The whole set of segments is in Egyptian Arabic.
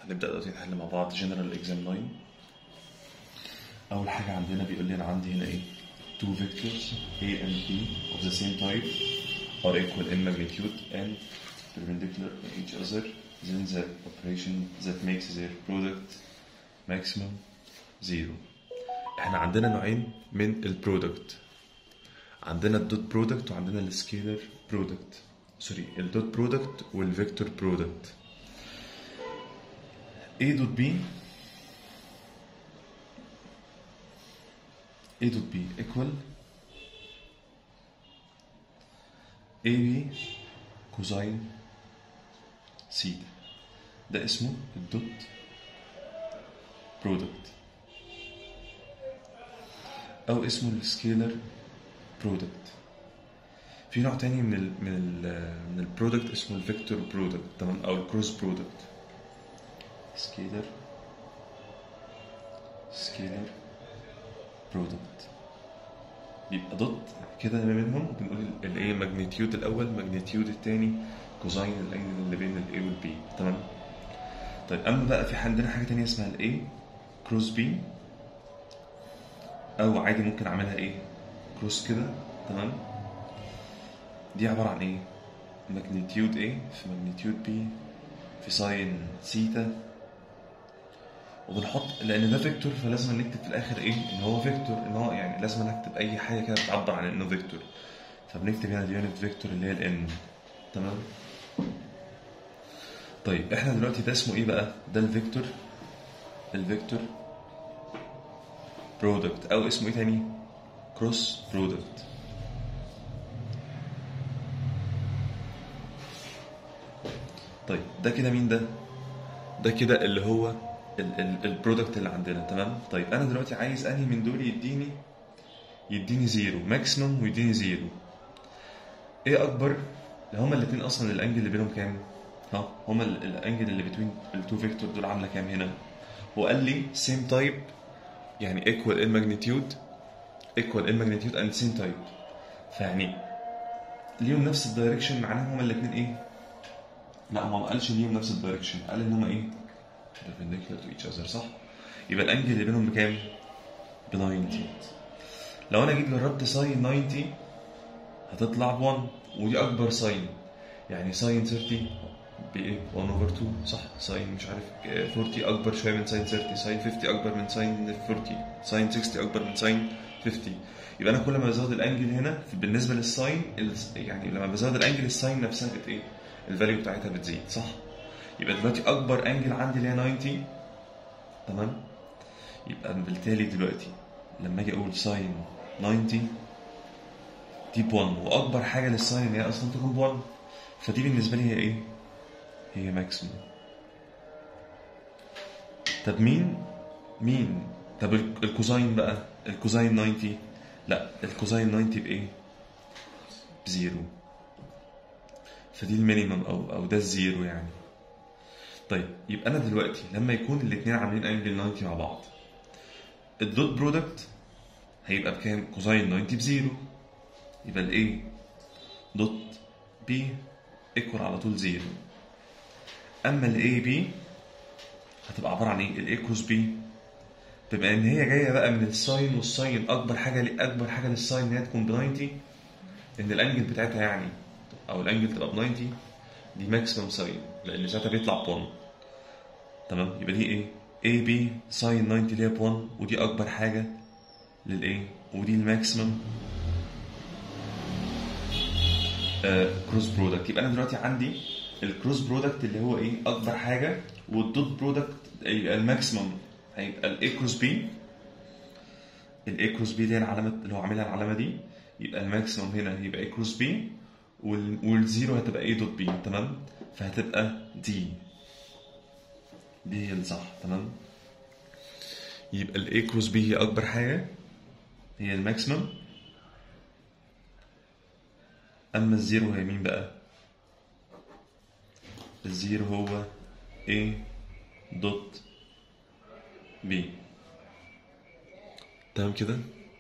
هنبدأ دلوقتي نحل مع بعض general exam 9 أول حاجة عندنا بيقول لي أنا عندي هنا إيه two vectors A and B of the same type are equal in magnitude and perpendicular to each other then the operation that makes their product maximum zero احنا عندنا نوعين من البرودكت عندنا الدوت برودكت وعندنا السكيلر برودكت سوري الدوت برودكت والفيكتور برودكت A دوت B A دوت B equal AB كوزين سيتا ده اسمه الدوت برودكت او اسمه السكيلر برودكت في نوع تاني من ال من ال من البرودكت اسمه الفيكتور برودكت تمام او الكروس برودكت سكيلر سكيلر برودكت بيبقى دوت كده ما بينهم بنقول الايه ماجنتيود الاول ماجنتيود التاني كوزين الانجل اللي بين الاي والبي تمام طيب اما بقى في عندنا حاجه تانية اسمها الاي كروس بي او عادي ممكن اعملها ايه كروس كده تمام دي عباره عن ايه ماجنتيود A في ماجنتيود B في ساين سيتا وبنحط لان ده فيكتور فلازم نكتب في الاخر ايه ان هو فيكتور ان هو يعني لازم نكتب اي حاجه كده بتعبر عن انه فيكتور فبنكتب هنا اليونت فيكتور اللي هي الان تمام طيب احنا دلوقتي ده اسمه ايه بقى ده الفيكتور الفيكتور برودكت او اسمه ايه تاني كروس برودكت طيب ده كده مين ده ده كده اللي هو البرودكت اللي عندنا تمام طيب انا دلوقتي عايز انهي من دول يديني يديني زيرو ماكسيموم ويديني زيرو ايه اكبر هما الاثنين اصلا الانجل اللي بينهم كام ها هما ال- الانجل اللي بتوين التو فيكتور دول عامله كام هنا هو قال لي سيم تايب يعني ايكوال ان ماجنتيود ايكوال ان ماجنتيود اند سيم تايب فيعني ليهم نفس الدايركشن معناها هما الاثنين ايه لا هو ما قالش ليهم نفس الدايركشن قال ان هما ايه perpendicular to each other صح يبقى الانجل اللي بينهم بكام ب 90 لو انا جيت جربت ساين 90 هتطلع ب 1 ودي اكبر ساين يعني ساين 30 بايه 1 اوفر 2 صح ساين مش عارف آه، 40 اكبر شويه من ساين 30 ساين 50 اكبر من ساين 40 ساين 60 اكبر من ساين 50 يبقى انا كل ما بزود الانجل هنا بالنسبه للساين ال- يعني لما بزود الانجل الساين نفسها بت ايه الفاليو بتاعتها بتزيد صح يبقى دلوقتي اكبر انجل عندي اللي هي 90 تمام يبقى بالتالي دلوقتي لما اجي اقول ساين 90 دي ب 1 واكبر حاجه للساين ان هي اصلا تكون ب 1 فدي بالنسبه لي هي ايه؟ هي ماكسيموم طب مين مين طب ال- الكوزاين بقى الكوزاين 90 لا الكوزاين 90 بايه؟ بزيرو فدي المينيمم او او ده الزيرو يعني طيب يبقى انا دلوقتي لما يكون الاثنين عاملين انجل 90 مع بعض الدوت برودكت هيبقى بكام كوزاين 90 بزيرو يبقى الايه دوت بي ايكوال على طول زيرو اما الاي بي هتبقى عباره عن ايه الاي كروس بي بما ان هي جايه بقى من الساين والساين اكبر حاجه اكبر حاجه للساين ان هي تكون ب 90 ان الانجل بتاعتها يعني او الانجل تبقى ب 90 دي ماكسيمم ساين لان ساعتها بيطلع ب 1 تمام يبقى دي ايه اي بي ساين 90 اللي هي ب 1 ودي اكبر حاجه للايه ودي الماكسيمم كروس برودكت يبقى انا دلوقتي عندي الكروس برودكت اللي هو ايه اكبر حاجه والدوت برودكت يبقى الماكسيمم هيبقى الاي كروس بي الاي كروس بي اللي هي العلامه اللي هو عاملها العلامه دي يبقى الماكسيمم هنا هيبقى اي كروس بي وال- والزيرو هتبقى اي دوت بي تمام فهتبقى دي دي هي الصح تمام يبقى الاي كروس بي هي اكبر حاجه هي الماكسيمم اما الزيرو هي مين بقى الزيرو هو A دوت B تمام كده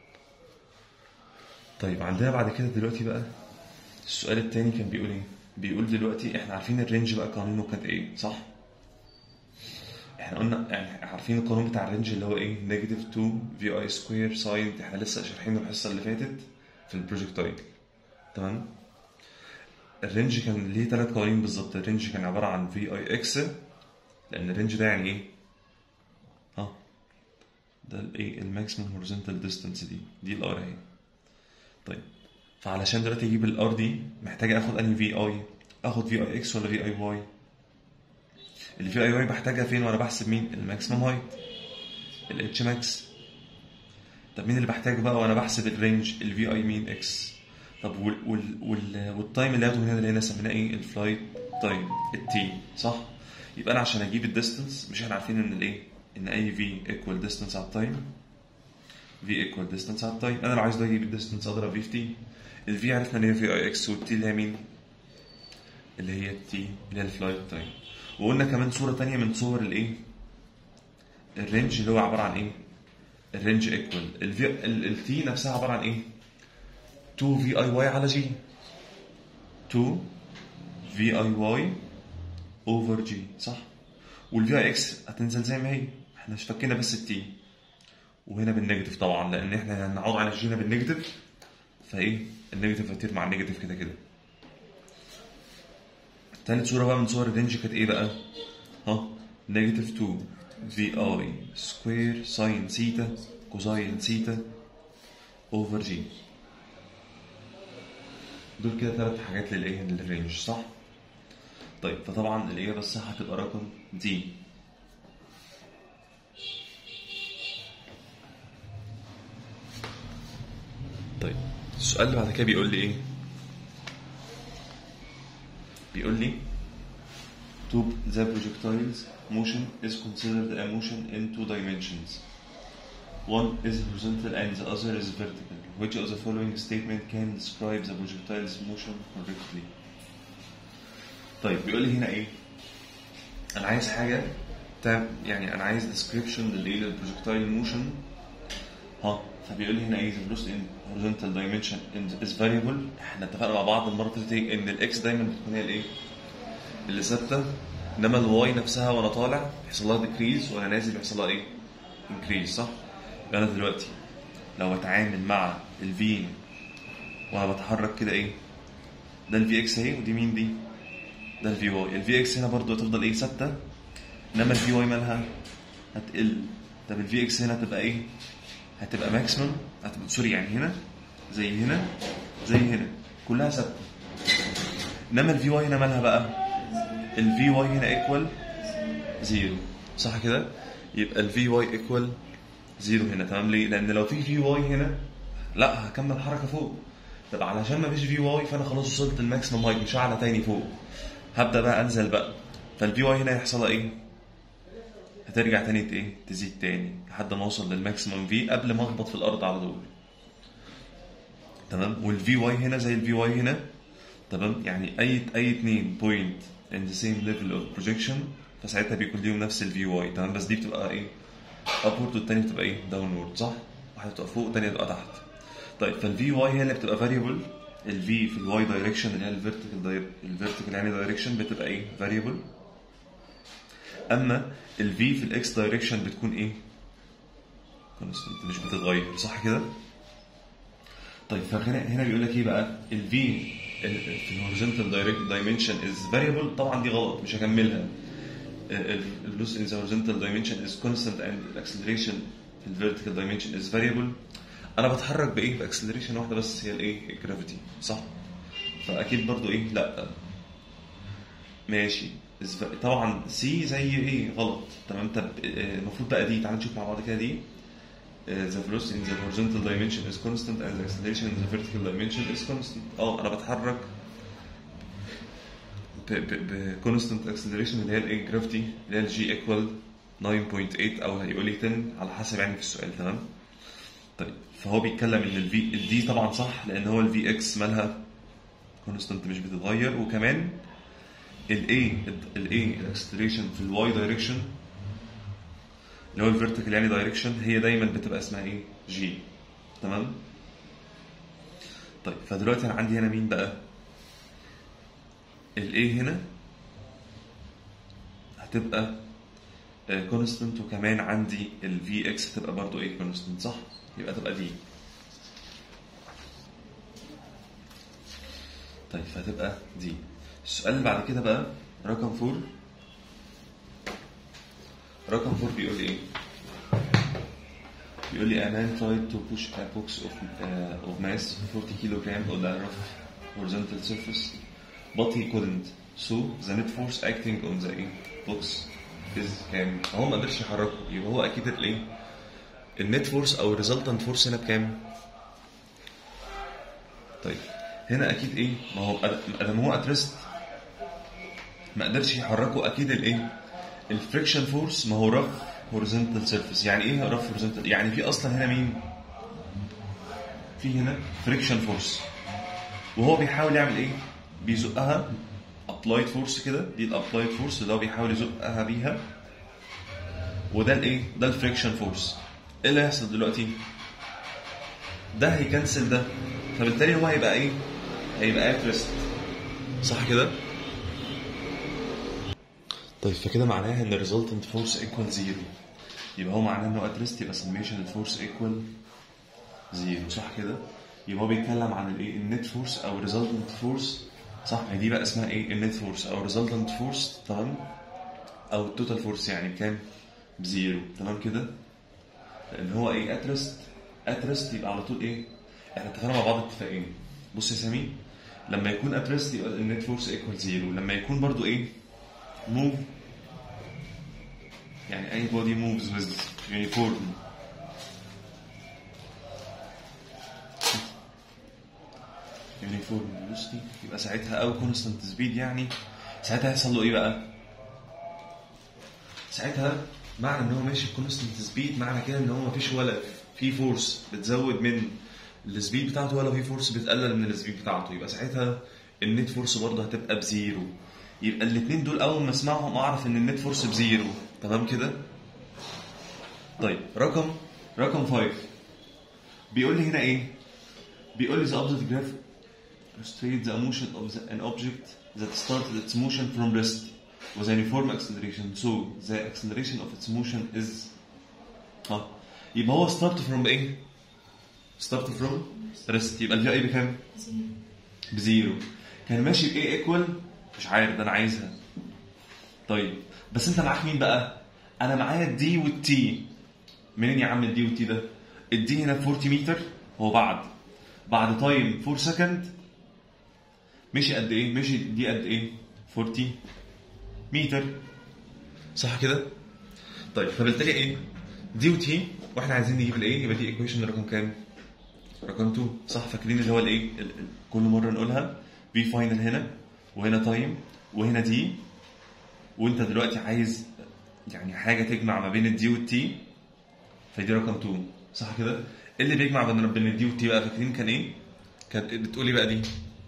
طيب عندنا بعد كده دلوقتي بقى السؤال التاني كان بيقول ايه بيقول دلوقتي احنا عارفين الرينج بقى قانونه كانت ايه صح احنا قلنا يعني عارفين القانون بتاع الرينج اللي هو ايه نيجاتيف 2 في اي سكوير ساين احنا لسه شارحينه الحصه اللي فاتت في البروجكتايل تمام الرينج كان ليه ثلاث قوانين بالظبط الرينج كان عباره عن في اي اكس لان الرينج ده يعني ايه اه ده الايه الماكسيمم هوريزونتال ديستانس دي دي الار اهي طيب فعلشان دلوقتي اجيب الار دي محتاج اخد انهي في اي اخد في اي اكس ولا في اي واي اللي في اي واي بحتاجها فين وانا بحسب مين الماكسيمم هايت الاتش ماكس طب مين اللي بحتاجه بقى وانا بحسب الرينج الفي اي مين اكس طب وال وال وال والتايم اللي هاخده من هنا اللي هنا سميناه ايه الفلايت تايم التي صح يبقى انا عشان اجيب الديستنس مش احنا عارفين ان الايه ان اي في ايكوال ديستنس على التايم في ايكوال ديستنس على التايم انا لو عايز ده اجيب الديستنس اضرب في في تي الفي عرفنا ان هي في اي اكس والتي اللي هي مين اللي هي التي اللي هي الفلايت تايم وقلنا كمان صورة تانية من صور الايه الرينج اللي هو عبارة عن ايه الرينج ايكوال الفي التي نفسها عبارة عن ايه 2 في اي واي على جي 2 في اي واي اوفر جي صح والفي اي اكس هتنزل زي ما هي احنا مش فكينا بس التي وهنا بالنيجاتيف طبعا لان احنا هنعوض عن الجي هنا بالنيجاتيف فايه النيجاتيف هيطير مع النيجاتيف كده كده تالت صورة بقى من صور الرينج كانت ايه بقى؟ ها نيجاتيف 2 في اي سكوير ساين سيتا كوزاين سيتا اوفر جي دول كده تلات حاجات للايه للرينج صح؟ طيب فطبعا الإجابة الصح هتبقى رقم دي طيب السؤال اللي بعد كده بيقول لي ايه؟ بيقول لي to the projectile's motion is considered a motion in two dimensions. One is horizontal and the other is vertical. Which of the following statement can describe the projectile's motion correctly? طيب بيقول لي هنا ايه؟ انا عايز حاجة تعم يعني انا عايز description للايه للبروجكتايل موشن ها فبيقول لي هنا ايه the velocity in horizontal dimension is variable احنا اتفقنا مع بعض المرة اللي فاتت إيه؟ ان الاكس دايما بتكون هي الايه؟ اللي ثابته انما الواي نفسها وانا طالع بيحصل لها ديكريز وانا نازل بيحصل لها ايه؟ انكريز صح؟ يبقى انا دلوقتي لو بتعامل مع الفي وانا بتحرك كده ايه؟ ده الفي اكس اهي ودي مين دي؟ ده الفي واي الفي اكس هنا برضو هتفضل ايه ثابته انما الفي واي مالها هتقل طب الفي اكس هنا هتبقى ايه؟ هتبقى ماكسيمم هتبقى سوري يعني هنا زي هنا زي هنا كلها ثابته انما الفي واي هنا مالها بقى؟ الفي واي هنا ايكوال زيرو صح كده؟ يبقى الفي واي ايكوال زيرو هنا تمام ليه؟ لان لو في في واي هنا لا هكمل حركه فوق طب علشان ما فيش في واي فانا خلاص وصلت الماكسيمم هايت مش هعلى تاني فوق هبدا بقى انزل بقى فالفي واي هنا هيحصل لها ايه؟ هترجع تاني ت- ايه؟ تزيد تاني لحد ما اوصل للماكسيمم في قبل ما اخبط في الارض على طول تمام والفي واي هنا زي الفي واي هنا تمام يعني اي اي اتنين بوينت in the same level of projection فساعتها بيكون ليهم نفس الفي واي تمام بس دي بتبقى ايه upward والتانية بتبقى ايه downward صح واحدة بتبقى فوق والتانية بتبقى تحت طيب فالفي واي هي اللي بتبقى variable الفي في الواي دايركشن اللي هي الفيرتيكال الفيرتيكال يعني دايركشن بتبقى ايه variable اما الفي في الاكس دايركشن بتكون ايه constant مش بتتغير صح كده طيب فهنا هنا بيقول لك ايه بقى الفي في الهوريزونتال دايمنشن از فاريبل طبعا دي غلط مش هكملها اللوس ان ذا هوريزونتال دايمنشن از كونستانت اند الاكسلريشن في الفيرتيكال دايمنشن از فاريبل انا بتحرك بايه باكسلريشن واحده بس هي الايه الجرافيتي صح فاكيد برضو ايه لا ماشي is va- طبعا سي زي ايه غلط تمام طب آه، المفروض بقى دي تعال نشوف مع بعض كده دي Uh, the velocity in the horizontal dimension is constant and the acceleration in the vertical dimension is constant. اه انا بتحرك ب ب ب constant acceleration اللي هي الايه gravity اللي هي الجي equal 9.8 او هيقول لي 10 على حسب يعني في السؤال تمام؟ طيب فهو بيتكلم ان الفي الدي طبعا صح لان هو الفي اكس مالها constant مش بتتغير وكمان الاي الاي الاكسلريشن في الواي دايركشن اللي هو الفيرتيكال يعني دايركشن هي دايما بتبقى اسمها ايه؟ جي تمام؟ طيب فدلوقتي انا عندي هنا مين بقى؟ الاي هنا هتبقى كونستنت وكمان عندي الفي اكس هتبقى برضو ايه كونستنت صح يبقى تبقى دي طيب فهتبقى دي السؤال اللي بعد كده بقى رقم 4 رقم 4 بيقول لي ايه بيقول لي a man tried to push a box of, uh, of mass 40 kilogram on a rough horizontal surface but he couldn't so the net force acting on the ايه box is كام هو ما قدرش يحركه يبقى هو اكيد الايه النت فورس او الريزلتنت فورس هنا بكام طيب هنا اكيد ايه ما هو ادام هو اترست ما قدرش يحركه اكيد الايه الفريكشن فورس ما هو رف هوريزونتال سيرفيس يعني ايه رف هوريزونتال يعني في اصلا هنا مين في هنا فريكشن فورس وهو بيحاول يعمل ايه بيزقها ابلايد فورس كده دي الابلايد فورس اللي هو بيحاول يزقها بيها وده الايه ده الفريكشن فورس ايه اللي هيحصل دلوقتي ده هيكنسل ده فبالتالي هو هيبقى ايه هيبقى اترست صح كده طيب فكده معناها ان الريزلتنت فورس ايكوال زيرو يبقى هو معناه انه اترست يبقى سميشن الفورس ايكوال زيرو صح كده يبقى هو بيتكلم عن الايه النت فورس او الريزلتنت فورس صح هي دي بقى اسمها ايه النت فورس او الريزلتنت فورس تمام او التوتال فورس يعني بكام بزيرو تمام كده لان هو ايه اترست اترست يبقى على طول ايه احنا اتفقنا مع بعض اتفاقين بص يا سامي لما يكون اترست يبقى النت فورس ايكوال زيرو لما يكون برضو ايه move يعني any body moves with uniform uniform velocity يبقى ساعتها او constant speed يعني ساعتها هيحصل له ايه بقى؟ ساعتها معنى ان هو ماشي constant speed معنى كده ان هو مفيش ولا في فورس بتزود من السبيد بتاعته ولا في فورس بتقلل من السبيد بتاعته يبقى ساعتها النت فورس برضه هتبقى بزيرو يبقى الاثنين دول اول ما اسمعهم اعرف ان النت فورس بزيرو تمام كده طيب رقم رقم 5 بيقول لي هنا ايه بيقول لي the opposite graph illustrates the motion of the, an object that started its motion from rest with a uniform acceleration so the acceleration of its motion is ها يبقى هو start from ايه start from rest يبقى الفي اي بكام بزيرو كان ماشي بايه ايكوال مش عارف ده انا عايزها طيب بس انت معاك مين بقى انا معايا الدي والتي منين يا عم الدي والتي ده الدي هنا 40 متر هو بعد بعد تايم 4 سكند مشي قد ايه مشي دي قد ايه 40 متر صح كده طيب فبالتالي ايه دي وتي واحنا عايزين نجيب الايه يبقى دي ايكويشن رقم كام رقم 2 صح فاكرين اللي هو الايه ال- ال- كل مره نقولها في فاينل هنا وهنا تايم وهنا دي وانت دلوقتي عايز يعني حاجه تجمع ما بين الدي والتي فدي رقم 2 صح كده إيه اللي بيجمع بين بين الدي والتي بقى فاكرين كان ايه كانت بتقولي بقى دي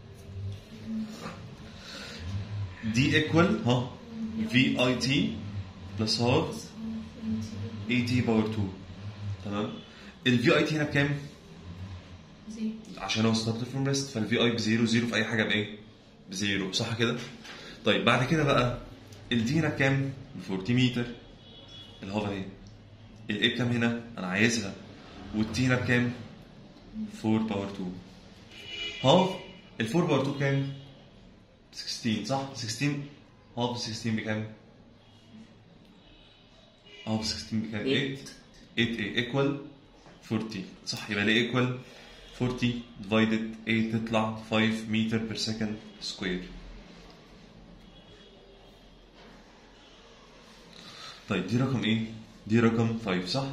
دي ايكوال ها في اي تي بلس هاف اي تي باور 2 تمام الفي اي تي هنا بكام؟ زي عشان هو ستارت فروم ريست فالفي اي بزيرو زيرو في اي حاجه بايه؟ بزيرو صح كده؟ طيب بعد كده بقى الدي هنا بكام؟ ب 40 متر الهاف اهي الاي بكام هنا؟ انا عايزها والتي هنا بكام؟ 4 باور 2 هاف ال 4 باور 2 كام؟ 16 صح؟ 16 هاف 16 بكام؟ هاف 16 بكام؟ 8 8 ايه ايكوال 40 صح يبقى ليه ايكوال 40 ديفايدد 8 تطلع 5 متر بير سكند سكوير طيب دي رقم ايه؟ دي رقم 5 صح؟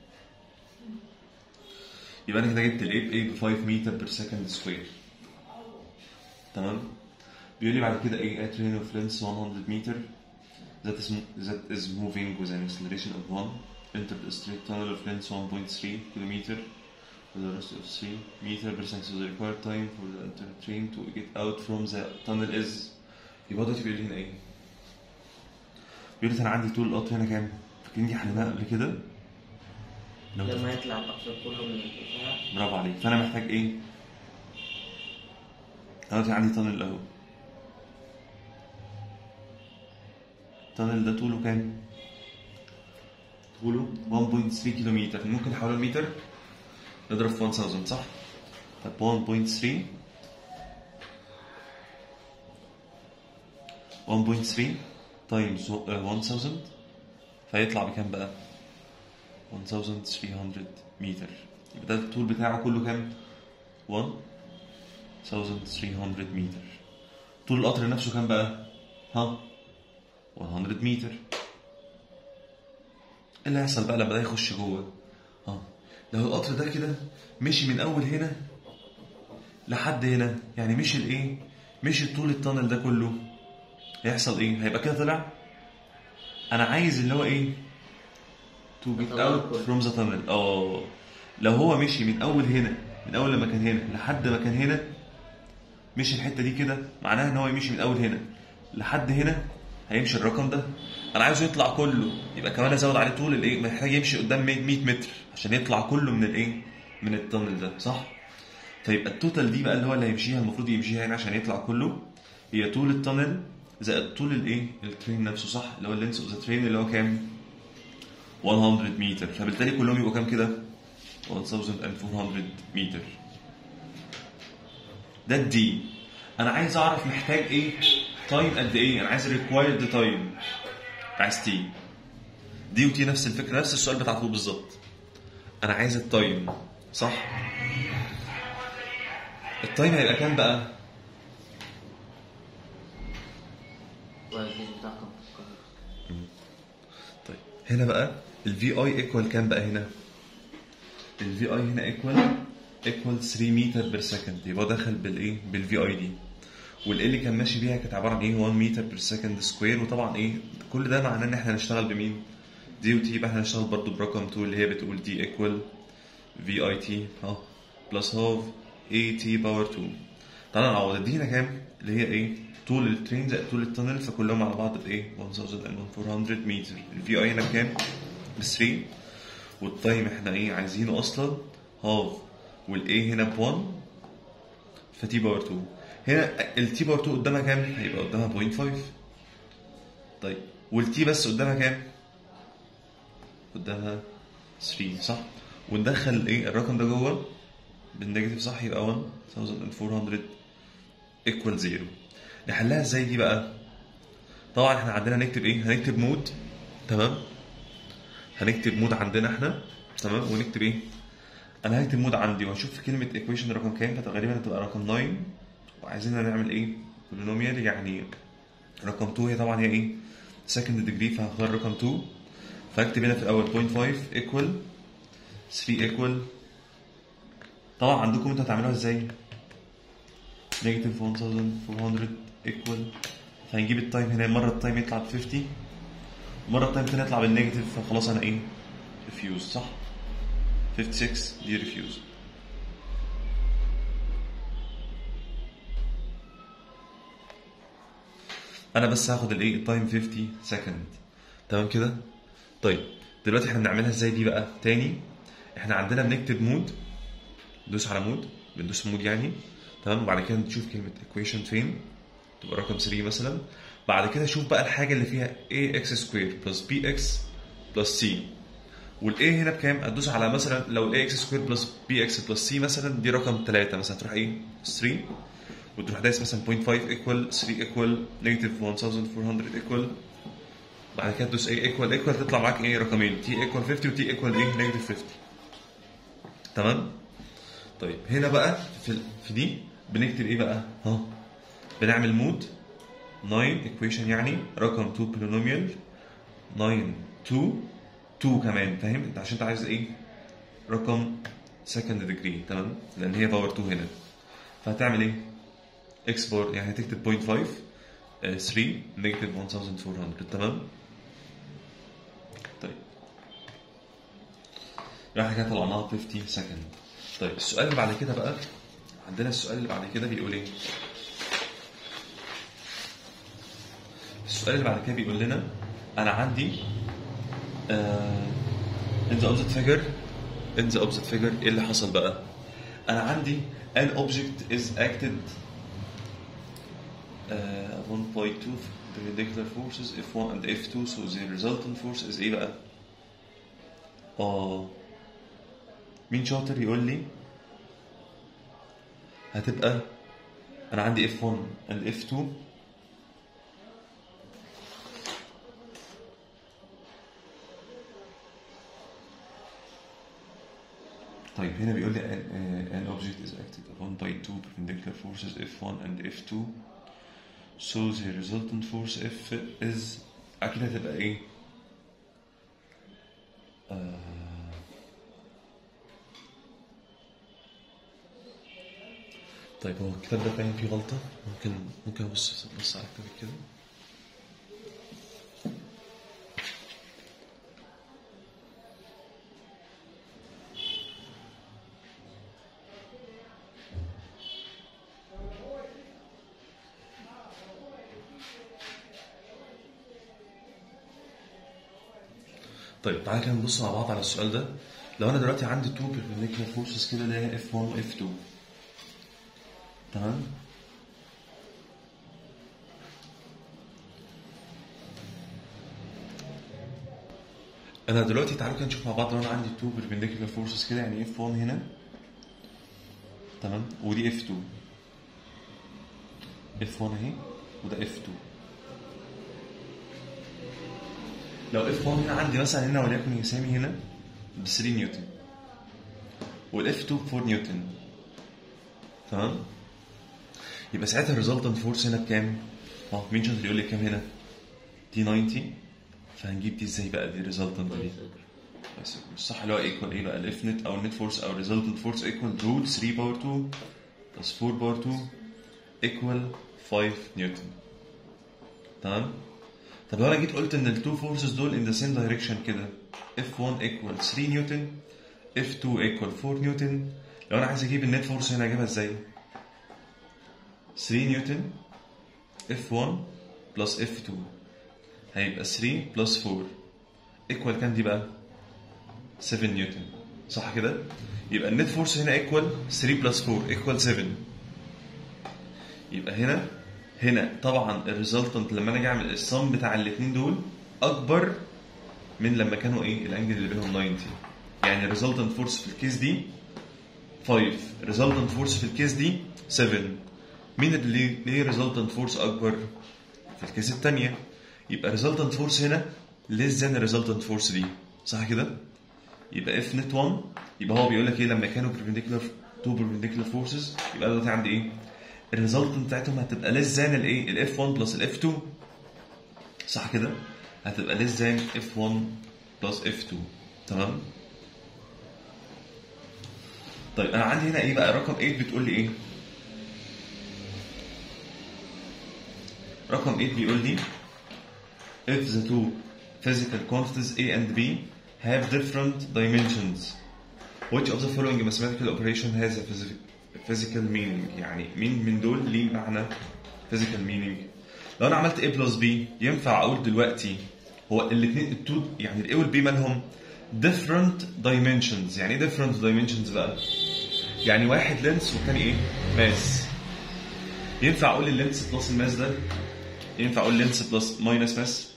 يبقى انا كده جبت الايه بايه ب 5 متر بير سكند سكوير تمام؟ بيقول لي بعد كده ايه a train of length 100 meter that is that is moving with an acceleration of 1 entered a straight tunnel of length 1.3 kilometer with a rest of 3 meter per second so the required time for the enter train to get out from the tunnel is يبقى دلوقتي بيقول لي هنا ايه؟ بيقول لي انا عندي طول القطر هنا كام؟ فاكرين دي حليناها قبل كده؟ لو لما يطلع الأقصر كله من البتاع برافو عليك فانا محتاج ايه؟ أنا دلوقتي عندي تانل اهو التانل ده طوله كام؟ طوله 1.3 كيلومتر ممكن نحوله المتر نضرب في 1000 صح؟ طب 1.3 1.3 تايمز 1000 فيطلع بكام بقى؟ 1300 متر يبقى ده الطول بتاعه كله كام؟ 1300 متر طول القطر نفسه كام بقى؟ ها؟ 100 متر ايه اللي هيحصل بقى لما ده يخش جوه؟ اه لو القطر ده كده مشي من اول هنا لحد هنا يعني مشي الايه؟ مشي طول التانل ده كله هيحصل ايه؟ هيبقى كده طلع انا عايز اللي هو ايه؟ to get يطلع out كله. from the tunnel اه لو هو مشي من اول هنا من اول لما كان هنا لحد ما كان هنا مشي الحته دي كده معناها ان هو يمشي من اول هنا لحد هنا هيمشي الرقم ده انا عايزه يطلع كله يبقى كمان ازود عليه طول الايه محتاج يمشي قدام 100 متر عشان يطلع كله من الايه من التنل ده صح فيبقى التوتال دي بقى اللي هو اللي هيمشيها المفروض يمشيها هنا عشان يطلع كله هي طول التنل زائد طول الايه الترين نفسه صح اللي هو اللينس اوف ذا ترين اللي هو كام 100 متر فبالتالي كلهم يبقوا كام كده 1400 متر ده الدي انا عايز اعرف محتاج ايه تايم قد ايه انا عايز ريكوايرد تايم عايز تي دي وتي نفس الفكره نفس السؤال بتاع طول بالظبط انا عايز التايم صح التايم هيبقى كام بقى والجيش بتاعكم طيب هنا بقى الفي اي ايكوال كام بقى هنا الفي اي هنا ايكوال ايكوال 3 متر بير سكند يبقى دخل بالايه بالفي اي دي والال اللي كان ماشي بيها كانت عباره عن ايه 1 متر بير سكند سكوير وطبعا ايه كل ده معناه ان احنا هنشتغل بمين دي وتي يبقى احنا هنشتغل برضو برقم 2 اللي هي بتقول دي ايكوال في اي تي اه بلس هاف اي تي باور 2 تعالى نعوض دي هنا كام اللي هي ايه طول الترين زائد طول التنل فكلهم على بعض بايه 1400 متر الفي اي هنا بكام ب 3 والتايم احنا ايه عايزينه اصلا هاف والاي هنا ب 1 فتي باور 2 هنا التي باور 2 قدامها كام هيبقى قدامها 0.5 طيب والتي بس قدامها كام قدامها 3 صح وندخل ايه الرقم ده جوه بالنيجاتيف صح يبقى 1400 ايكوال 0 نحلها ازاي دي بقى طبعا احنا عندنا هنكتب ايه هنكتب مود تمام هنكتب مود عندنا احنا تمام ونكتب ايه انا هكتب مود عندي وهشوف كلمه ايكويشن رقم كام فتقريبا هتبقى رقم 9 وعايزين نعمل ايه بولينوميال يعني رقم 2 هي طبعا هي ايه سكند ديجري فهختار رقم 2 فهكتب هنا في الاول 0.5 ايكوال 3 ايكوال طبعا عندكم انتوا هتعملوها ازاي نيجاتيف 1400 ايكوال فهنجيب التايم هنا مره التايم يطلع ب 50 ومره التايم تاني يطلع بالنيجاتيف فخلاص انا ايه ريفيوز صح 56 دي ريفيوز انا بس هاخد الايه التايم 50 سكند تمام كده طيب دلوقتي احنا بنعملها ازاي دي بقى تاني احنا عندنا بنكتب مود ندوس على مود بندوس مود يعني تمام وبعد كده نشوف كلمه equation فين تبقى رقم 3 مثلا بعد كده شوف بقى الحاجه اللي فيها ax سكوير بلس bx بلس c والاي هنا بكام؟ هتدوس على مثلا لو الاي اكس سكوير بلس بي اكس بلس سي مثلا دي رقم 3 مثلا تروح ايه؟ 3 وتروح دايس مثلا 0.5 ايكوال 3 ايكوال نيجاتيف 1400 ايكوال بعد كده تدوس ايه ايكوال ايكوال تطلع معاك ايه رقمين تي ايكوال 50 وتي ايكوال ايه نيجاتيف 50 تمام؟ طيب هنا بقى في في دي بنكتب ايه بقى؟ ها بنعمل مود 9 ايكويشن يعني رقم 2 بولينوميال 9 2 2 كمان فاهم انت عشان انت عايز ايه رقم سكند ديجري تمام لان هي باور 2 هنا فهتعمل ايه اكس بار يعني هتكتب 0.5 آه، 3 نيجاتيف 1400 تمام طيب يبقى احنا كده طلعناها 50 سكند طيب السؤال اللي بعد كده بقى عندنا السؤال اللي بعد كده بيقول ايه السؤال اللي بعد كده بيقول لنا انا عندي uh, in the opposite figure in the opposite figure ايه اللي حصل بقى؟ انا عندي an object is acted uh, 1.2 perpendicular forces F1 and F2 so the resultant force is ايه بقى؟ اه مين شاطر يقول لي هتبقى انا عندي F1 and F2 طيب هنا بيقول لي an, uh, an object is acted upon by two perpendicular forces F1 and F2 so the resultant force F is أكيد هتبقى إيه؟ آه طيب هو الكتاب ده باين فيه غلطة ممكن ممكن أبص أبص على الكتاب كده طيب تعالى كده نبص مع بعض على السؤال ده لو انا دلوقتي عندي تو perpendicular forces كده اللي هي F1 و F2 تمام انا دلوقتي تعالوا كده نشوف مع بعض لو انا عندي تو perpendicular forces كده يعني F1 هنا تمام ودي F2 F1 اهي وده F2 لو اف 1 هنا عندي مثلا هنا وليكن يساوي هنا ب 3 نيوتن والاف 2 ب 4 نيوتن تمام يبقى ساعتها الريزلتنت فورس هنا بكام؟ اه مين شاطر يقول لي كام هنا؟ دي 90 فهنجيب دي ازاي بقى دي الريزلتنت دي؟ بس مش صح اللي هو ايكوال ايه بقى الاف نت او النت فورس او الريزلتنت فورس ايكوال رول 3 باور 2 بلس 4 باور 2 ايكوال 5 نيوتن تمام؟ طب لو انا جيت قلت ان التو فورسز دول ان ذا سيم دايركشن كده F1 equal 3 نيوتن F2 equal 4 نيوتن لو انا عايز اجيب النت فورس هنا اجيبها ازاي؟ 3 نيوتن F1 بلس F2 هيبقى 3 بلس 4 equal كام دي بقى؟ 7 نيوتن صح كده؟ يبقى النت فورس هنا equal 3 بلس 4 equal 7 يبقى هنا هنا طبعا الريزلتنت لما انا اجي اعمل الصم بتاع الاثنين دول اكبر من لما كانوا ايه الانجل اللي بينهم 90 يعني الريزلتنت فورس في الكيس دي 5 ريزلتنت فورس في الكيس دي 7 مين اللي ليه ريزلتنت فورس اكبر في الكيس الثانيه يبقى ريزلتنت فورس هنا less than الريزلتنت فورس دي صح كده يبقى اف نت 1 يبقى هو بيقول لك ايه لما كانوا perpendicular two perpendicular forces يبقى دلوقتي عندي ايه الريزلتنت بتاعتهم هتبقى less than الايه الاف 1 بلس الاف 2 صح كده هتبقى less than اف 1 بلس اف 2 تمام طيب انا عندي هنا ايه بقى رقم 8 بتقول لي ايه رقم 8 بيقول لي if the two physical quantities A and B have different dimensions which of the following mathematical operation has a physical physical meaning يعني مين من دول ليه معنى physical meaning لو انا عملت A plus B ينفع اقول دلوقتي هو الاثنين التو يعني ال A وال B مالهم different dimensions يعني ايه different dimensions بقى يعني واحد لينس والتاني ايه ماس ينفع اقول اللينس بلس الماس ده ينفع اقول لينس بلس ماينس ماس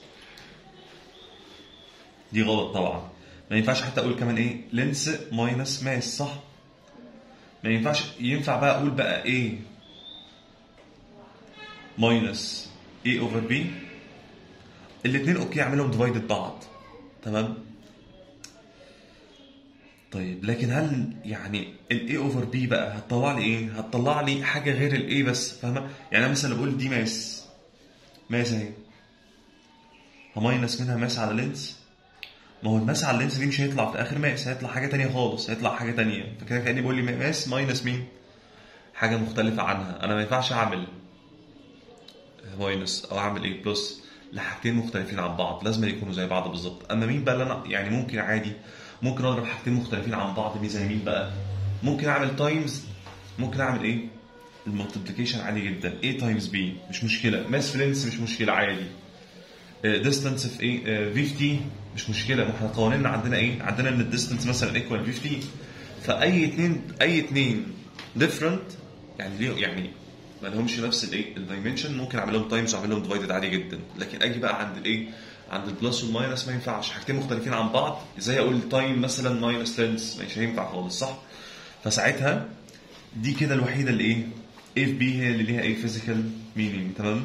دي غلط طبعا ما ينفعش حتى اقول كمان ايه لينس ماينس ماس صح ما ينفعش ينفع بقى اقول بقى ايه ماينس اي اوفر بي الاثنين اوكي اعملهم ديفايدد بعض تمام طيب لكن هل يعني الاي اوفر بي بقى هتطلع لي ايه هتطلع لي حاجه غير الاي بس فاهمه يعني انا مثلا بقول دي ماس ماس اهي هماينس منها ماس على لينس ما هو الماس على اللينس دي مش هيطلع في اخر ماس هيطلع حاجه تانية خالص هيطلع حاجه تانية فكده كاني بقول لي ماس ماينس مين حاجه مختلفه عنها انا ما ينفعش اعمل ماينس او اعمل ايه بلس لحاجتين مختلفين عن بعض لازم يكونوا زي بعض بالظبط اما مين بقى اللي انا يعني ممكن عادي ممكن اضرب حاجتين مختلفين عن بعض دي زي مين بقى ممكن اعمل تايمز ممكن اعمل ايه المالتيبليكيشن عادي جدا A تايمز B مش مشكله ماس في لينس مش مشكله عادي ديستانس في ايه في في تي مش مشكله ما احنا قوانيننا عندنا ايه عندنا ان الديستانس مثلا ايكوال في في تي فاي اتنين اي اتنين ديفرنت يعني ليه يعني ما لهمش نفس الايه الدايمنشن ممكن اعمل لهم تايمز واعمل لهم ديفايدد عادي جدا لكن اجي بقى عند الايه عند البلس والماينس ما ينفعش حاجتين مختلفين عن بعض ازاي اقول تايم مثلا ماينس لينس مش هينفع خالص صح فساعتها دي كده الوحيده اللي ايه A في B هي اللي ليها ايه فيزيكال مينينج تمام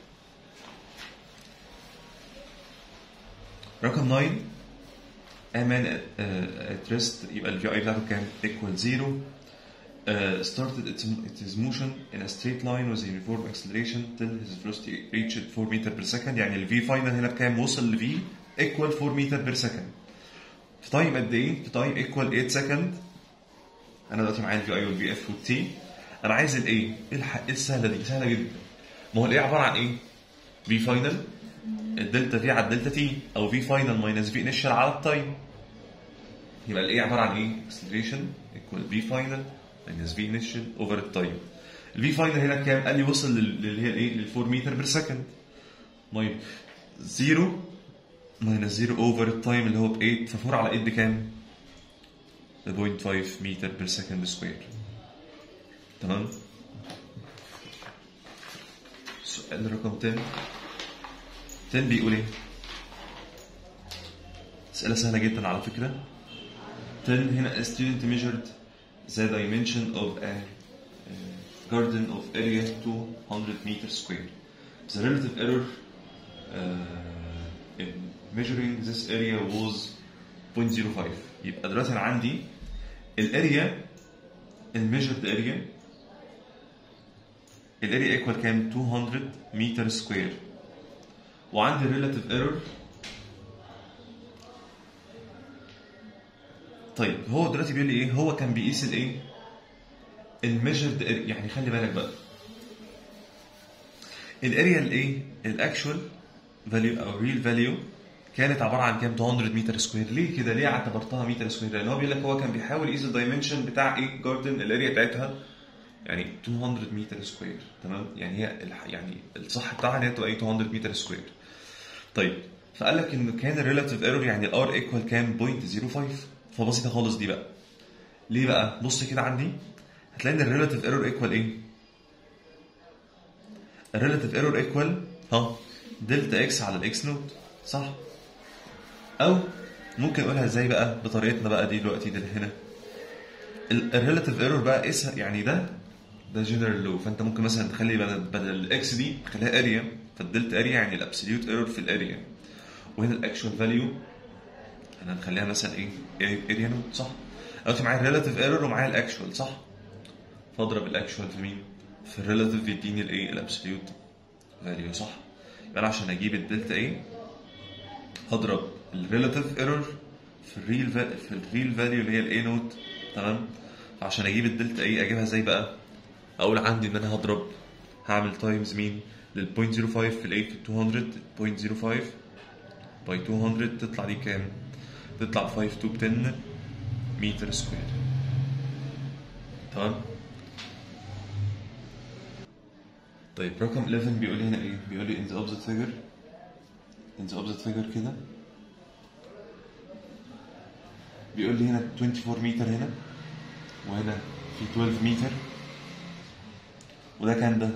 رقم 9 امان at rest يبقى الفي اي بتاعته كام equal 0 uh, started its, its motion in a straight line with a uniform acceleration till his velocity reached 4 meter per second يعني ال V final هنا بكام وصل ل V equal 4 meter per second في تايم قد ايه؟ في تايم equal 8 second انا دلوقتي معايا ال VI وال VF وال T انا عايز ال A ايه الح- إيه السهله دي؟ سهله جدا ما هو ال A عباره عن ايه؟ V final الدلتا V على الدلتا T او V final minus V initial على التايم يبقى ال A عباره عن ايه؟ acceleration equal V final minus V initial over التايم ال V final هنا كام؟ قال لي وصل لل- اللي هي الايه؟ لل 4 متر بير سكند طيب 0 minus 0 over التايم اللي هو ب 8 ف 4 على 8 بكام؟ ب 0.5 متر بير سكند سكوير تمام؟ السؤال رقم 10 10 بيقول ايه؟ أسئلة سهلة جدا على فكرة 10 هنا a student measured the dimension of a uh, garden of area 200 meter square. The relative error uh, in measuring this area was 0.05 يبقى دلوقتي انا عندي الاريا الميجرد اريا الاريا ايكوال كام 200 متر سكوير وعندي الريلاتيف ايرور طيب هو دلوقتي بيقول لي ايه هو كان بيقيس الايه الميجرد يعني خلي بالك بقى الاريا الايه الاكشوال فاليو او ريل فاليو كانت عباره عن كام 200 متر سكوير ليه كده ليه اعتبرتها متر سكوير لان هو بيقول لك هو كان بيحاول يقيس الدايمنشن بتاع ايه جاردن الاريا بتاعتها يعني 200 متر سكوير تمام يعني هي الح- يعني الصح بتاعها ان هي تبقى ايه 200 متر سكوير طيب فقال لك ان كان الريلاتيف ايرور يعني الار ايكوال كام 0.05 فبسيطه خالص دي بقى ليه بقى بص كده عندي هتلاقي ان الريلاتيف ايرور ايكوال ايه الريلاتيف ايرور ايكوال ها دلتا اكس على الاكس نوت صح او ممكن اقولها ازاي بقى بطريقتنا بقى دي دلوقتي ده هنا الريلاتيف ايرور بقى اسها يعني ده ده جنرال لو فانت ممكن مثلا تخلي بدل بدل الاكس دي تخليها اريا فالدلتا اريا يعني الابسوليوت ايرور في الاريا وهنا الاكشوال فاليو انا نخليها مثلا ايه اريا نوت صح دلوقتي معايا الريلاتيف ايرور ومعايا الاكشوال صح فاضرب الاكشوال في مين في الريلاتيف يديني الايه الابسوليوت فاليو صح يبقى انا عشان اجيب الدلتا ايه هضرب الريلاتيف ايرور في الريل فا... في الريل فاليو اللي هي الاي نوت تمام فعشان اجيب الدلتا ايه اجيبها ازاي بقى اقول عندي ان انا هضرب هعمل تايمز مين لل 0.05 في الايه في 200 0.05 باي 200 تطلع دي كام تطلع 5 to 10 متر سكوير تمام طيب رقم 11 بيقول لي هنا ايه بيقول لي in the opposite figure in the opposite figure كده بيقول لي هنا 24 متر هنا وهنا في 12 متر وده كان ده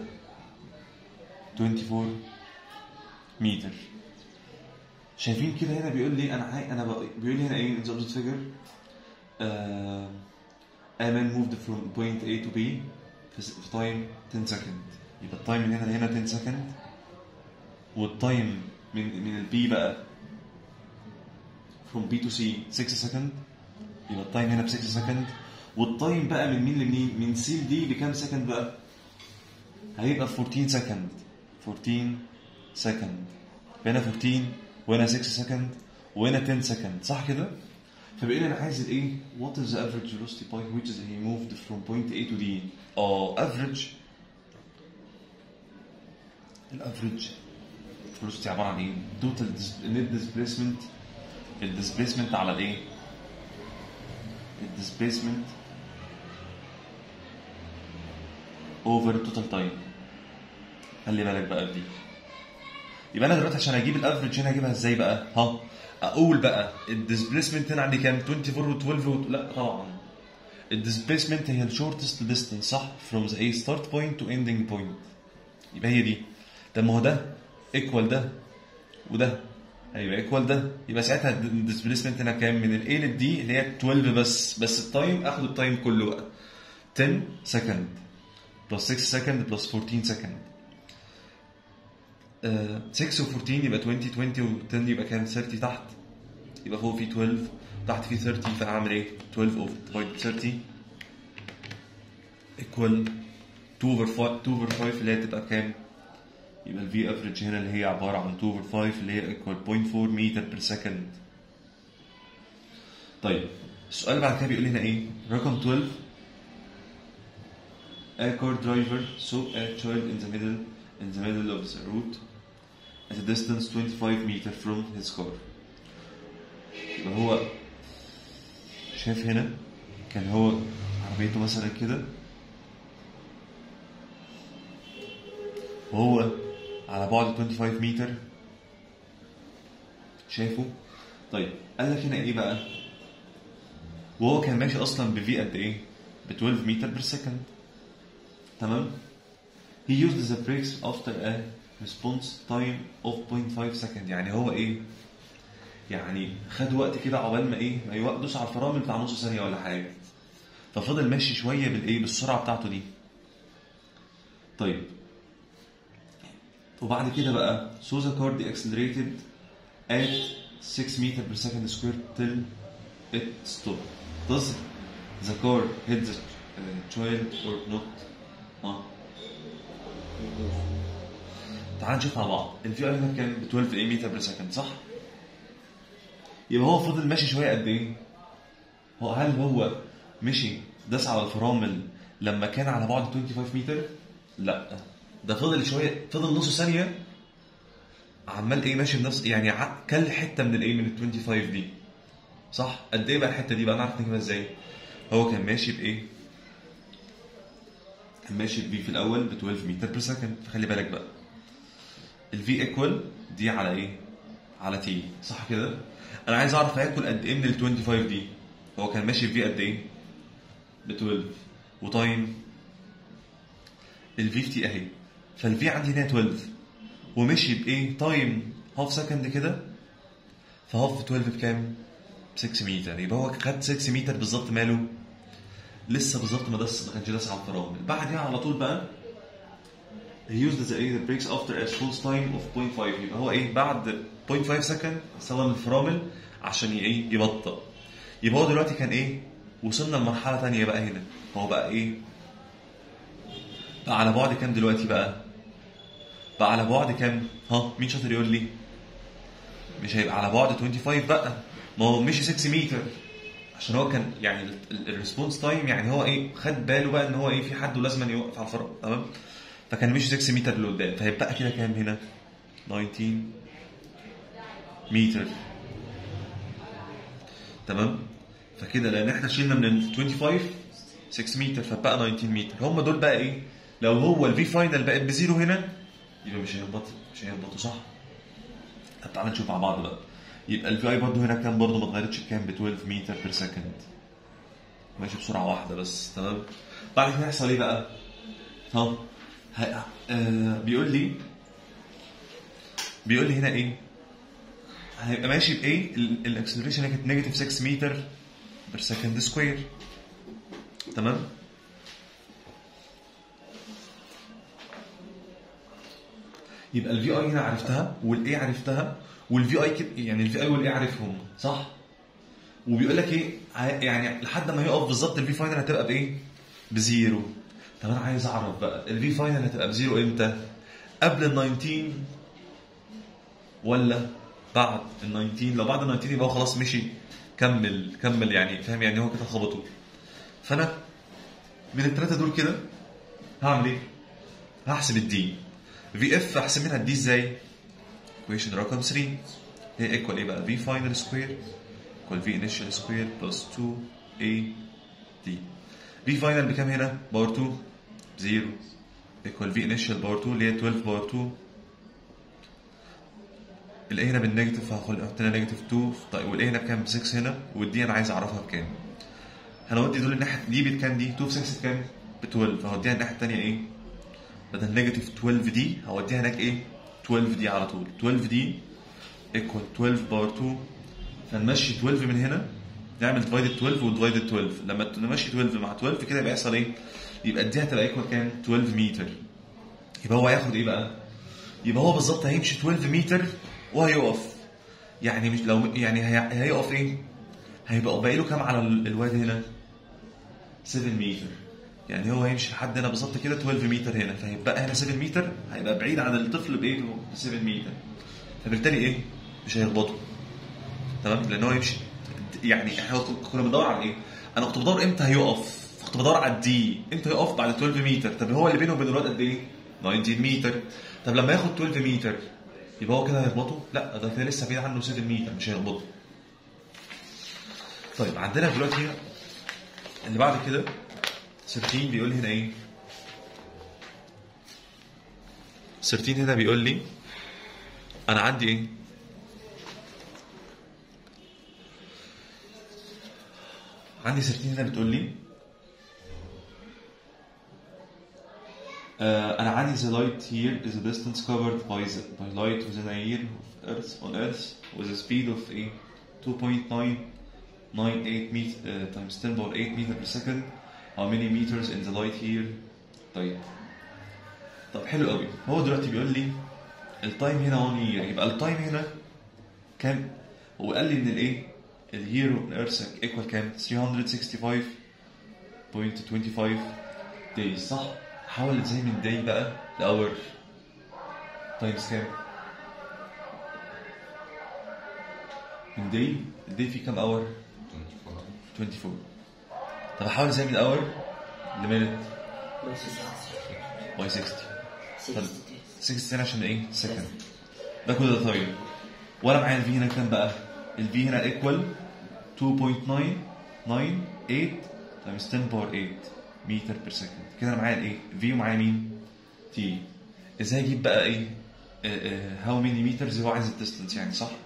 24 متر شايفين كده هنا بيقول لي انا عاي... انا بق... بيقول لي هنا ايه in the opposite figure uh, a man moved from point A to B في س- في time 10 second يبقى التايم من هنا لهنا 10 second والتايم من من البي بقى from B to C 6 second يبقى التايم هنا ب 6 second والتايم بقى من مين لمين من سي لدي بكام سكند بقى هيبقى 14 second 14 second هنا 14 وهنا 6 second وهنا 10 second صح كده فبيقول لي انا عايز الايه what is the average velocity by which is he moved from point A to D اه average الافريج velocity عباره عن ايه total dis- net displacement الديسبيسمنت على الايه الديسبيسمنت اوفر توتال تايم خلي بالك بقى بدي يبقى انا دلوقتي عشان اجيب الافريج هنا اجيبها ازاي بقى ها اقول بقى الديسبيسمنت هنا عندي كام 24 و12 و... لا طبعا الديسبيسمنت هي الشورتست ديستنس صح from the A start point to ending point يبقى هي دي طب ما هو ده ايكوال ده وده هيبقى ايكوال ده يبقى ساعتها الديسبيسمنت هنا كام من الاي للدي اللي هي 12 بس بس التايم اخد التايم كله بقى 10 سكند بلس 6 سكند بلس 14 سكند 6 و 14 يبقى 20 20 و 10 يبقى كام 30 تحت يبقى فوق في 12 تحت في 30 فاعمل ايه 12 اوفر ديفايد 30 ايكوال 2 اوفر 5 2 اوفر 5 اللي هي تبقى كام يبقى الفي افريج هنا اللي هي عباره عن 2 اوفر 5 اللي هي ايكوال 0.4 متر بير سكند طيب السؤال بعد كده بيقول لي هنا ايه رقم 12 A car driver saw a child in the middle in the middle of the route at a distance 25 meter from his car. يبقى هو شاف هنا كان هو عربيته مثلا كده وهو على بعد 25 متر شايفه طيب قال لك هنا ايه بقى وهو كان ماشي اصلا بفي قد ايه ب 12 متر بير سكند تمام he used the brakes after a response time of 0.5 second يعني هو ايه يعني خد وقت كده عقبال ما ايه ما يدوس على الفرامل بتاع نص ثانيه ولا حاجه ففضل ماشي شويه بالايه بالسرعه بتاعته دي طيب وبعد كده بقى so the car deaccelerated at 6 meter per second square till it stopped does the car hit the uh, child or not اه تعال نشوف مع بعض الفي اي هنا كان ب 12 متر بير سكند صح؟ يبقى هو فضل ماشي شويه قد ايه؟ هو هل هو مشي داس على الفرامل لما كان على بعد 25 متر؟ لا ده فضل شويه فضل نص ثانيه عمال ايه ماشي بنفس يعني ع- كل حته من الايه من ال 25 دي صح؟ قد ايه بقى الحته دي بقى نعرف نجيبها ازاي؟ هو كان ماشي بايه؟ كان ماشي بي في الاول ب 12 متر بير سكند فخلي بالك بقى الفي ايكوال دي على ايه؟ على تي صح كده؟ انا عايز اعرف هياكل قد ايه من ال 25 دي هو كان ماشي في قد ايه؟ ب 12 وتايم الفي في تي اهي فالفي عندي هنا 12 ومشي بايه؟ تايم هاف سكند كده فهاف 12 بكام؟ 6 متر يبقى هو خد 6 متر بالظبط ماله؟ لسه بالظبط ما داس ما كانش داس على الفرامل بعدها على طول بقى he used the, the brakes after a response time of 0.5 يبقى هو ايه بعد 0.5 سكند استخدم الفرامل عشان ي- ايه يبطأ يبقى هو دلوقتي كان ايه وصلنا لمرحلة تانية بقى هنا هو بقى ايه بقى على بعد كام دلوقتي بقى بقى على بعد كام ها مين شاطر يقول لي مش هيبقى على بعد 25 بقى ما هو مشي 6 متر عشان هو كان يعني الريسبونس تايم يعني هو ايه خد باله بقى ان هو ايه في حد ولازم يوقف على الفرق تمام فكان مشي 6 متر لقدام فهيبقى كده كام هنا 19 متر تمام فكده لان احنا شلنا من ال 25 6 متر فبقى 19 متر هم دول بقى ايه لو هو الفي فاينل بقت بزيرو هنا يبقى مش هيهبط مش هيهبطوا صح طب تعالى نشوف مع بعض بقى يبقى الفي اي برضه هنا كام برضه ما اتغيرتش كام ب 12 متر بير سكند ماشي بسرعه واحده بس تمام بعد كده هيحصل ايه بقى؟ ها ه- آه بيقول لي بيقول لي هنا ايه؟ هيبقى ماشي بايه؟ الاكسلريشن هنا كانت نيجاتيف 6 متر بير سكند سكوير تمام؟ يبقى الفي اي هنا عرفتها والاي عرفتها والفي اي يعني الفي اي والاي عارفهم صح؟ وبيقول لك ايه ع- يعني لحد ما يقف بالظبط الفي فاينل هتبقى بايه؟ بزيرو طب انا عايز اعرف بقى الفي فاينل هتبقى بزيرو امتى؟ قبل ال 19 ولا بعد ال 19 لو بعد ال 19 يبقى هو خلاص مشي كمل كمل يعني فاهم يعني هو كده خبطه فانا من الثلاثه دول كده هعمل ايه؟ هحسب الدي في اف احسب منها الدي ازاي؟ equation رقم 3 هي ايكوال ايه بقى؟ في فاينل سكوير equal في انيشال سكوير بلس 2 اي دي في فاينل بكام هنا؟ باور 2 زيرو ايكوال في انيشال باور 2 اللي هي 12 باور 2 الاي هنا بالنيجاتيف هاخد هنا نيجاتيف 2 طيب والاي هنا بكام؟ ب 6 هنا والدي انا عايز اعرفها بكام؟ هنودي دول الناحيه دي بكام دي؟ 2 في 6 بكام؟ ب 12 فهوديها الناحيه الثانيه ايه؟ بدل نيجاتيف 12 دي هوديها هناك ايه 12 دي على طول 12 دي ايكوال 12 باور 2 فنمشي 12 من هنا نعمل ديفايدد 12 وديفايدد 12 لما نمشي 12 مع 12 كده يبقى يحصل ايه؟ يبقى دي هتبقى ايكوال كام؟ 12 متر يبقى هو هياخد ايه بقى؟ يبقى هو بالظبط هيمشي 12 متر وهيقف يعني مش لو يعني هي- هيقف ايه؟ هيبقى باقي له كام على ال- الواد هنا؟ 7 متر يعني هو هيمشي لحد هنا بالظبط كده 12 متر هنا فهيبقى هنا 7 متر هيبقى بعيد عن الطفل بايه؟ ب 7 متر فبالتالي ايه؟ مش هيخبطه تمام؟ لان هو يمشي يعني احنا كنا بندور على ايه؟ انا كنت بدور امتى هيقف كنت بدور على الدي امتى هيقف بعد 12 متر طب هو اللي بينه وبين الواد قد ايه؟ 19 متر طب لما ياخد 12 متر يبقى هو كده هيخبطه؟ لا ده كده لسه بعيد عنه 7 متر مش هيخبطه طيب عندنا دلوقتي هنا اللي بعد كده 13 بيقول لي هنا ايه 13 هنا بيقول لي انا عندي ايه عندي 13 هنا بتقول لي آه انا عندي the light here is a distance covered by, the, by light within a year of earth on earth with a speed of a 2.998 meter uh, times 10 power 8 meter per second how many meters in the light here طيب طب حلو قوي هو دلوقتي بيقول لي التايم هنا 1 year يبقى التايم هنا كام هو قال لي ان الايه اليير اون ايرث ايكوال كام 365.25 days صح حاول ازاي من داي بقى لاور تايمز كام من داي الداي فيه كام اور 24 طب احاول ازاي من اور لمينت باي 60 طب 60 عشان ايه سكند ده كل ده تايم وانا معايا الفي هنا كام بقى الفي هنا ايكوال 2.998 تايمز 10 باور 8 متر بير سكند كده انا معايا الايه في ومعايا مين تي ازاي اجيب بقى ايه هاو ميني مترز هو عايز الديستنس يعني صح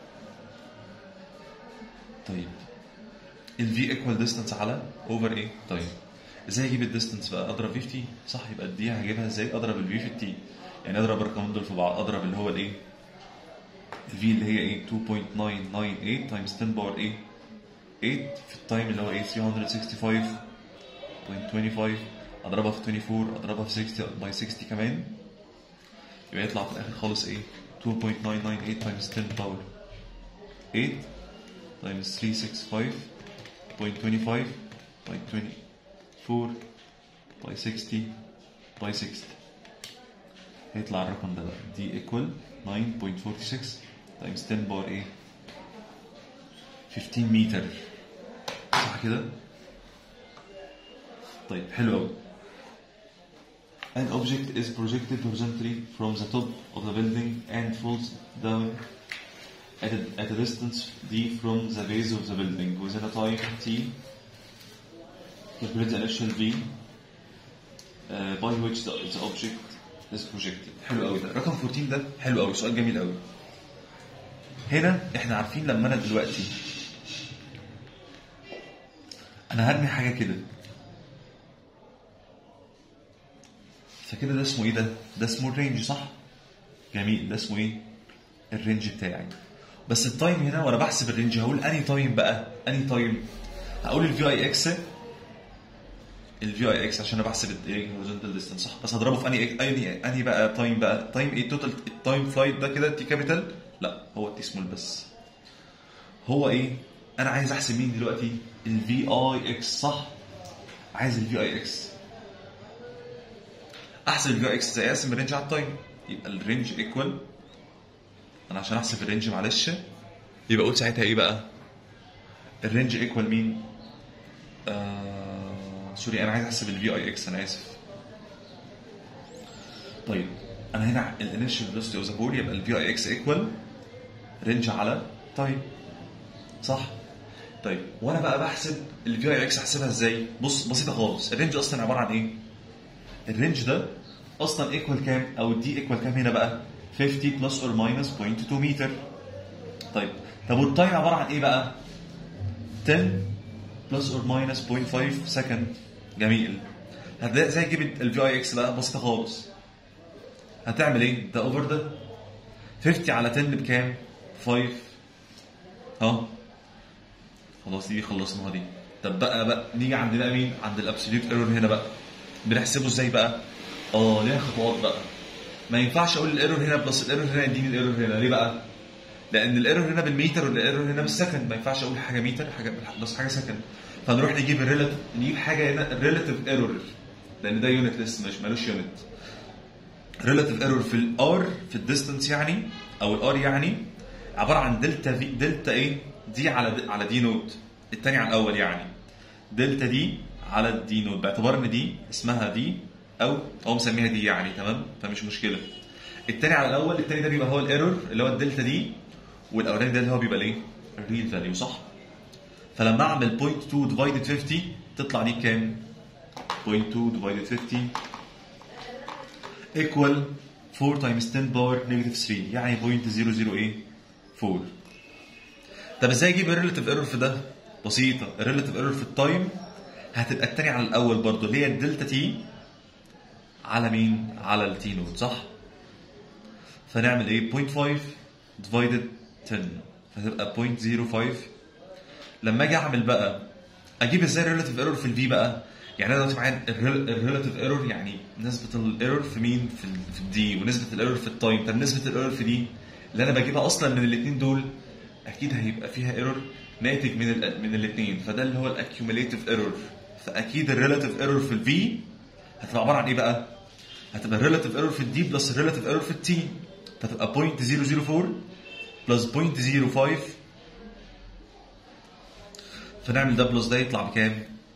طيب الفي ايكوال ديستنس على اوفر ايه طيب ازاي اجيب الديستنس بقى اضرب في في تي صح يبقى الدي هجيبها ازاي اضرب الفي في التي يعني اضرب الرقمين دول في بعض اضرب اللي هو الايه الفي اللي هي ايه 2.998 تايمز 10 باور ايه 8 في التايم اللي هو ايه 365.25 اضربها في 24 اضربها في 60 باي 60 كمان يبقى يطلع في الاخر خالص ايه 2.998 تايمز 10 باور 8 تايمز 365.25 باي 24 باي 60 باي 60 هيطلع الرقم ده بقى دي ايكوال 9.46 تايمز 10 باور ايه 15 متر صح كده طيب حلو قوي An object is projected horizontally from the top of the building and falls down at a, at a distance d from the base of the building within a time t. Calculate the initial v uh, by which the, the object is projected. حلو قوي ده رقم 14 ده حلو قوي سؤال جميل قوي. هنا احنا عارفين لما انا دلوقتي انا هرمي حاجه كده فكده ده اسمه ايه ده؟ ده اسمه الرينج صح؟ جميل ده اسمه ايه؟ الرينج بتاعي بس التايم هنا وانا بحسب الرينج هقول انهي تايم بقى؟ انهي تايم؟ هقول الفي اي اكس الفي اي اكس عشان انا بحسب الايه هوريزونتال ديستانس صح بس هضربه في انهي انهي انهي بقى تايم بقى تايم ايه توتال التايم فلايت ده كده تي كابيتال لا هو تي سمول بس هو ايه انا عايز احسب مين دلوقتي الفي اي اكس صح عايز الفي اي اكس احسب الفي اي اكس زي اقسم الرينج على التايم يبقى الرينج ايكوال انا عشان احسب الرينج معلش يبقى اقول ساعتها ايه بقى الرينج ايكوال مين آه سوري انا عايز احسب الفي اي اكس انا اسف طيب انا هنا الانيشال فيلوسيتي اوف ذا بول يبقى الفي اي اكس ايكوال رينج على تايم صح طيب وانا بقى بحسب الفي اي اكس احسبها ازاي بص بسيطه خالص الرينج اصلا عباره عن ايه الرينج ده اصلا ايكوال كام او الدي ايكوال كام هنا بقى 50 بلس اور ماينس 0.2 متر طيب طب والتايم عباره عن ايه بقى 10 بلس اور ماينس 0.5 سكند جميل هتلاقي ازاي تجيب الفي اي اكس بقى بسيطه خالص هتعمل ايه ده اوفر ده 50 على 10 بكام 5 ها خلاص دي خلصناها دي طب بقى بقى نيجي عند بقى مين عند الابسوليوت ايرور هنا بقى بنحسبه ازاي بقى اه ليها خطوات بقى ما ينفعش اقول الايرور هنا بلس الايرور هنا يديني الايرور هنا ليه بقى لان الايرور هنا بالميتر والايرور هنا بالسكند ما ينفعش اقول حاجه ميتر حاجه بلس حاجه سكند فنروح نجيب الريلاتيف نجيب حاجه هنا الريلاتيف ايرور لان ده يونت لسه مش مالوش يونت ريلاتيف ايرور في الار في الديستنس يعني او الار يعني عباره عن دلتا في دلتا ايه دي على دي على دي نوت الثاني على الاول يعني دلتا دي على الدي نوت باعتبار ان دي اسمها دي او هو مسميها دي يعني تمام فمش مشكله الثاني على الاول الثاني ده بيبقى هو الايرور اللي هو الدلتا دي والاولاني ده اللي هو بيبقى الايه الريل فاليو صح فلما اعمل 0.2 ديفايدد 50 تطلع دي كام 0.2 ديفايدد 50 equal 4 times 10 باور نيجاتيف 3 يعني 0.00 4 طب ازاي اجيب الريلاتيف ايرور في ده؟ بسيطة الريلاتيف ايرور في التايم هتبقى التاني على الاول برضه اللي هي الدلتا تي على مين؟ على التي نوت صح؟ فنعمل ايه؟ 0.5 divided 10 فتبقى 0.05 لما اجي اعمل بقى اجيب ازاي الريلاتيف ايرور في الفي بقى؟ يعني انا دلوقتي معايا الريلاتيف ايرور يعني نسبة الايرور في مين؟ في ال- في الدي ونسبة الايرور في التايم، طب نسبة الايرور في دي اللي انا بجيبها اصلا من الاثنين دول اكيد هيبقى فيها ايرور ناتج من ال من الاثنين فده اللي هو الاكيوميليتيف ايرور فاكيد الريلاتيف ايرور في الفي هتبقى عباره عن ايه بقى؟ هتبقى الريلاتيف ايرور في الدي بلس الريلاتيف ايرور في التي فتبقى 0.004 بلس 0.05 فنعمل ده بلس ده يطلع بكام؟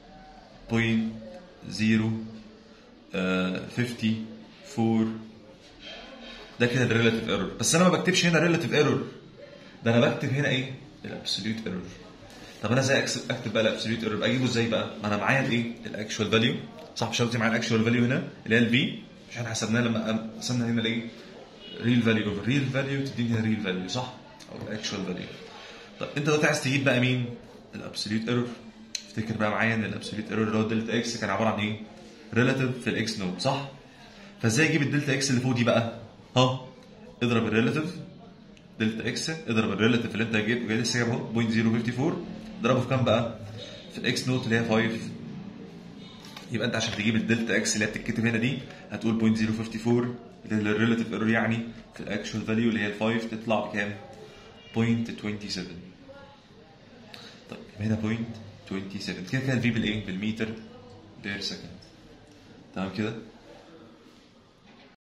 0.054 ده كده الريلاتيف ايرور بس انا ما بكتبش هنا ريلاتيف ايرور ده انا بكتب هنا ايه؟ الابسوليوت ايرور طب انا ازاي أكس- اكتب بقى الابسوليوت ايرور اجيبه ازاي بقى؟ ما انا معايا الايه؟ الاكشوال فاليو صح مش قصدي معايا الاكشوال فاليو هنا اللي هي الفي مش احنا حسبناها لما قسمنا هنا الايه؟ ريل فاليو اوفر ريل فاليو تديني هنا ريل فاليو صح؟ او الاكشوال فاليو طب انت دلوقتي عايز تجيب بقى مين؟ الابسوليوت ايرور افتكر بقى معايا ان الابسوليوت ايرور اللي هو دلتا اكس كان عباره عن ايه؟ ريلاتيف في الاكس نوت صح؟ فازاي اجيب الدلتا اكس اللي فوق دي بقى؟ ها اضرب الريلاتيف دلتا اكس اضرب الريلاتيف اللي انت جايب جاي لسه جايبه 0.054 اضربه في كام بقى؟ في الاكس نوت اللي هي 5 يبقى انت عشان تجيب الدلتا اكس اللي هي بتتكتب هنا دي هتقول 0.054 اللي هي الريلاتيف ايرور يعني في الاكشوال فاليو اللي هي ال 5 تطلع بكام؟ 0.27 طيب يبقى هنا 0.27 كده كده الفي بالايه؟ بالمتر بير سكند تمام كده؟